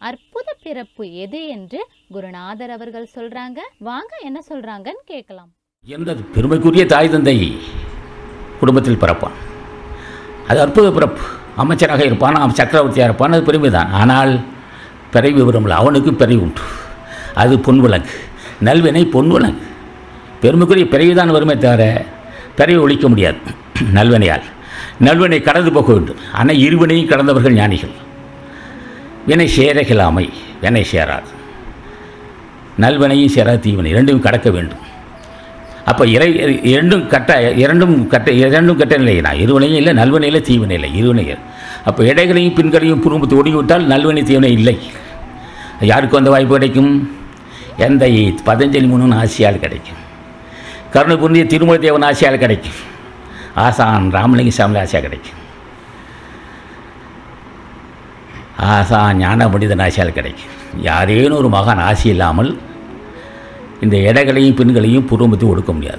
அற்புத பிறப்பு எது என்று குருநாதர் அவர்கள் சொல்றாங்க வாங்க என்ன சொல்றாங்கன்னு கேட்கலாம் எந்த பெருமைக்குரிய தாய் தந்தை குடும்பத்தில் பிறப்பான் அது அற்புத பிறப்பு அமைச்சராக இருப்பான் அவன் சக்கரவர்த்தியாக இருப்பான் அது பெருமை தான் ஆனால் பிறை விவரம் இல்லை அவனுக்கு பிறை உண்டு அது பொன்விலங்கு நல்வினை பொன்விலங்கு பெருமைக்குரிய பிறவி தான் வருமே தவிர பிறவை ஒழிக்க முடியாது நல்வினையால் நல்வினை கடந்து போக வேண்டும் ஆனால் இருவினையும் கடந்தவர்கள் ஞானிகள் வினை சேரகிலாமை வினை சேராது நல்வினையும் சேராது தீவினை இரண்டும் கடக்க வேண்டும் அப்போ இறை இரண்டும் கட்ட இரண்டும் கட்ட இரண்டும் கட்ட நிலையினா இருவினையும் இல்லை நல்வினை இல்லை தீவினை இல்லை இருவினைகள் அப்போ இடைகளையும் பின்களையும் குடும்பத்தை ஒடுங்கிவிட்டால் நல்வினை தீவினை இல்லை யாருக்கு அந்த வாய்ப்பு கிடைக்கும் எந்த பதஞ்சலி முன்னு ஆசியால் கிடைக்கும் கருணை புரிந்திய திருமலை தேவன் ஆசியால் கிடைக்கும் ஆசான் ராமலிங்க சாமி ஆசியா கிடைக்கும் ஆசான் ஞான பண்டிதன் ஆசியால் கிடைக்கும் யாரேனும் ஒரு மகான் ஆசி இல்லாமல் இந்த எடைகளையும் பெண்களையும் பூர்வமத்தை ஒடுக்க முடியாது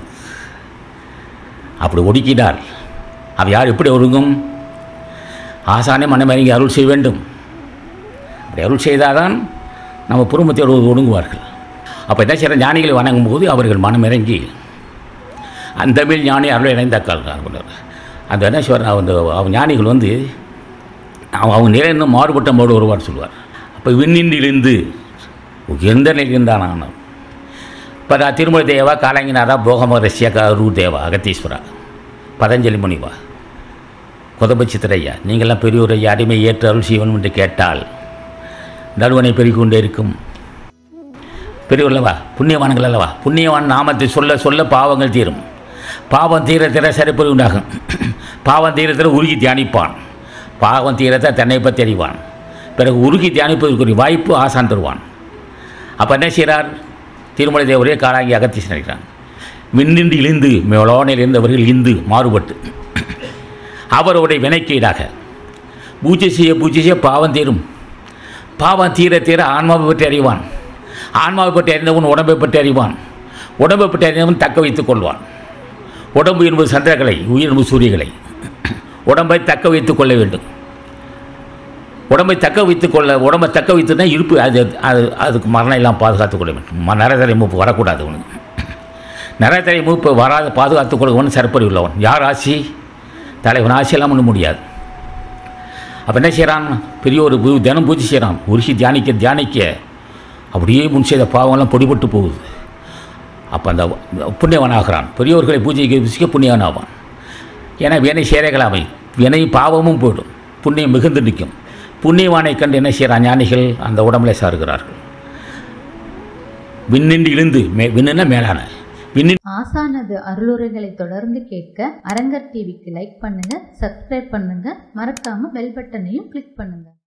அப்படி ஒடுக்கிட்டால் அவ யார் எப்படி ஒடுங்கும் ஆசானே மனமிறங்கி அருள் செய்ய வேண்டும் அப்படி அருள் செய்தால்தான் நம்ம பூர்வமத்தை ஒடுங்குவார்கள் அப்போ என்ன செய்கிற ஞானிகளை வணங்கும் போது அவர்கள் மனமிறங்கி அந்த தமிழ் ஞானி அருள் இணைந்த கால் அந்த என்ன சொல்கிறார் அந்த அவங்க ஞானிகள் வந்து அவங்க அவங்க நிலையிலிருந்து மாறுபட்ட மோடு வருவார் சொல்லுவார் அப்போ விண்ணின்றிலிருந்து எந்த நிலையிருந்தான் நான் இப்போ திருமலை தேவா காலங்கினாரா போகம ரஷ்யா கரு தேவா அகத்தீஸ்வரா பதஞ்சலி முனிவா கொதபச்சித்திரையா நீங்கள்லாம் பெரியோர் ஐயா அடிமை ஏற்று அருள் செய்வன் என்று கேட்டால் நடுவனை பெருகிக் கொண்டே இருக்கும் பெரியவர்களவா புண்ணியவான்கள் அல்லவா புண்ணியவான் நாமத்தை சொல்ல சொல்ல பாவங்கள் தீரும் பாவம் தீர தீர சிறப்பு உண்டாகும் பாவம் தீர தீர உருகி தியானிப்பான் பாவம் தீரத்தை தன்னை பற்றி அறிவான் பிறகு உருகி தியானிப்பதற்குரிய வாய்ப்பு ஆசான் தருவான் அப்போ என்ன செய்கிறார் திருமலை தேவரே காலாங்கி அகத்தீசன் இருக்கிறான் மின்னின்று இழிந்து மேலோனில் இருந்தவர்கள் இந்து மாறுபட்டு அவருடைய வினைக்கீடாக பூஜை செய்ய பூஜை செய்ய பாவம் தீரும் பாவம் தீர தீர ஆன்மாவை பற்றி அறிவான் ஆன்மாவை பற்றி அறிந்தவன் உடம்பை பற்றி அறிவான் உடம்பை பற்றி அறிந்தவன் தக்க வைத்துக் கொள்வான் உடம்பு என்பது சந்திரகலை உயிர் என்பது சூரியகலை உடம்பை தக்க வைத்துக் கொள்ள வேண்டும் உடம்பை தக்க வைத்துக் கொள்ள உடம்பை தக்க வைத்துனா இருப்பு அது அது அதுக்கு மரணம் எல்லாம் பாதுகாத்துக் கொள்ள வேண்டும் ம- நரதரை மூப்பு வரக்கூடாது அவனுக்கு நரதரை மூப்பு வராத பாதுகாத்துக் கொள்வன் சிறப்பறி உள்ளவன் யார் ஆசி தலைவன் ஆசியெல்லாம் ஒன்றும் முடியாது அப்போ என்ன செய்கிறான் பெரிய ஒரு பூ- தினம் பூஜை செய்கிறான் உருகி தியானிக்க தியானிக்க அப்படியே முன் செய்த பாவம்லாம் பொடிபட்டு போகுது அப்போ அந்த புண்ணியவனாகிறான் பெரியவர்களை பூஜைக்கு பூஜிக்க புண்ணியவன் ஆவான் ஏன்னா வினை சேரகலாமை வினை பாவமும் போயிடும் புண்ணியம் மிகுந்து நிற்கும் புண்ணியவானை கண்டு என்ன செய்கிறான் ஞானிகள் அந்த உடம்புல சாருகிறார்கள் விண்ணின்று இழுந்து மே விண்ணுன்னா மேலான விண்ணின் ஆசானது அருளுரைகளை தொடர்ந்து கேட்க அரங்கர் டிவிக்கு லைக் பண்ணுங்க சப்ஸ்கிரைப் பண்ணுங்க மறக்காம பெல் பட்டனையும் கிளிக் பண்ணுங்க